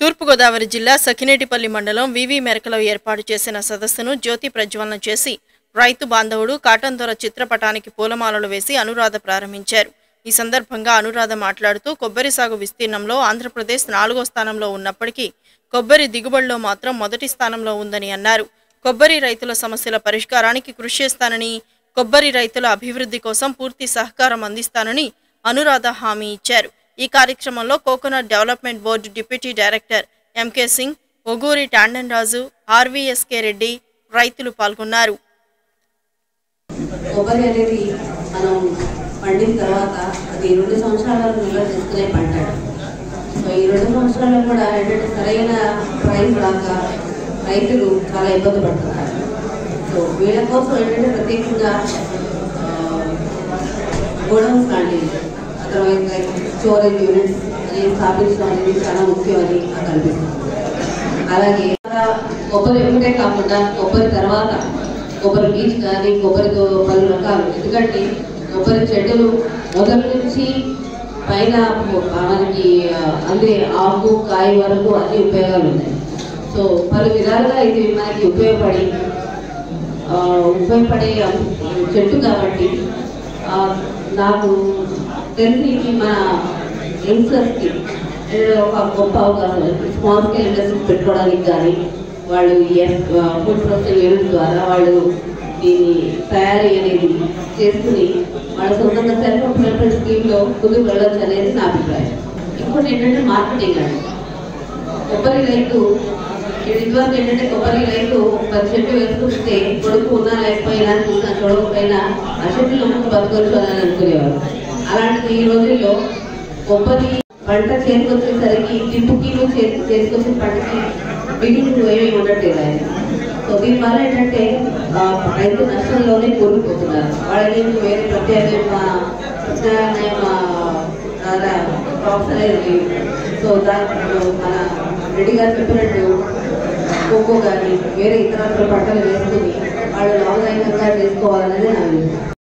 తూర్పుగోదావరి జిల్లా సఖినేటిపల్లి మండలం వివి మెరకలో ఏర్పాటు చేసిన సదస్సును జ్యోతి ప్రజ్వలన చేసి రైతు బాంధవుడు కాటన్ దొర చిత్రపటానికి పూలమాలలు వేసి అనురాధ ప్రారంభించారు ఈ సందర్భంగా అనురాధ మాట్లాడుతూ కొబ్బరి సాగు విస్తీర్ణంలో ఆంధ్రప్రదేశ్ నాలుగో స్థానంలో ఉన్నప్పటికీ కొబ్బరి దిగుబడిలో మాత్రం మొదటి స్థానంలో ఉందని అన్నారు కొబ్బరి రైతుల సమస్యల పరిష్కారానికి కృషి చేస్తానని కొబ్బరి రైతుల అభివృద్ధి కోసం పూర్తి సహకారం అందిస్తానని అనురాధ హామీ ఇచ్చారు ఈ కార్యక్రమంలో coconut development board deputy director MK Singh Oguri Tandon Raju RVSK Reddy రైతులు పాల్గొన్నారు కొబ్బరి అనేది మనం పండిన తర్వాత అది రెండు సంవత్సరాల వరకు నిల్వ చేసుకునే పంట సో ఈ రెండు సంవత్సరాల్లో కూడా ఏంటంటే సరైన ప్రైస్ రాక రైతులు చాలా ఇబ్బంది పడుతున్నారు సో వీళ్ళ కోసం ఏంటంటే ప్రత్యేకంగా గోడౌన్స్ లాంటివి అదర్వైజ్ స్టోరేజ్ యూనిట్స్ అనేది స్థాపించడం అనేది చాలా ముఖ్యం అని నాకు అనిపిస్తుంది అలాగే కొబ్బరి ఒకటే కాకుండా కొబ్బరి తర్వాత కొబ్బరి బీచ్ కానీ కొబ్బరితో పలు రకాలు ఎందుకంటే కొబ్బరి చెట్టులు మొదటి నుంచి పైన మనకి ఆ, అందే ఆకు కాయ వరకు అన్ని ఉపయోగాలు ఉన్నాయి సో పలు విధాలుగా ఇది మనకి ఉపయోగపడి ఆ, ఉపయోగపడే చెట్టు కాబట్టి ఆ, నాకు తెలిసి ఇది మన యంగ్స్టర్స్కి ఒక గొప్ప అవకాశం స్మాల్ స్కేల్ ఇండస్ట్రీస్ పెట్టుకోవడానికి కానీ వాళ్ళు ఫుడ్ ప్రాసెసింగ్ యూనిట్ ద్వారా వాళ్ళు దీన్ని తయారీ అనేది చేసుకుని వాళ్ళ సొంతంగా సెల్ఫ్ ఎంప్లాయ్మెంట్ స్కీమ్లో ముందుకు వెళ్ళొచ్చు అనేది నా అభిప్రాయం ఇంకోటి ఏంటంటే మార్కెటింగ్ అండి కొబ్బరి రైతు ఇదివరకు ఏంటంటే కొబ్బరి రైతు ఒక చెట్టు వేసుకుంటే కొడుకు ఉన్నా లేకపోయినా చూసినా చూడకపోయినా ఆ చెట్టు నమ్ముకు బతకొచ్చు అని అనుకునేవారు అలాంటిది ఈ రోజుల్లో కొబ్బరి పంట చేతికొచ్చేసరికి టిప్పుకిలు చేతి చేతికొచ్చిన పంటకి మిగులు ఏమీ ఉండట్లేదు ఆయన సో దీనివల్ల ఏంటంటే ఆ, రైతు నష్టంలోనే కూరుకుపోతున్నారు వాళ్ళకి వేరే ప్రత్యామ్నాయం ప్రత్యామ్నాయం క్రాప్స్ అనేది లేవు సో దాంట్లో మన రెడ్డి గారు చెప్పినట్టు కోకో కానీ వేరే ఇతర పంటలు వేసుకుని వాళ్ళు లాభదాయకంగా చేసుకోవాలనేది నా అభిప్రాయం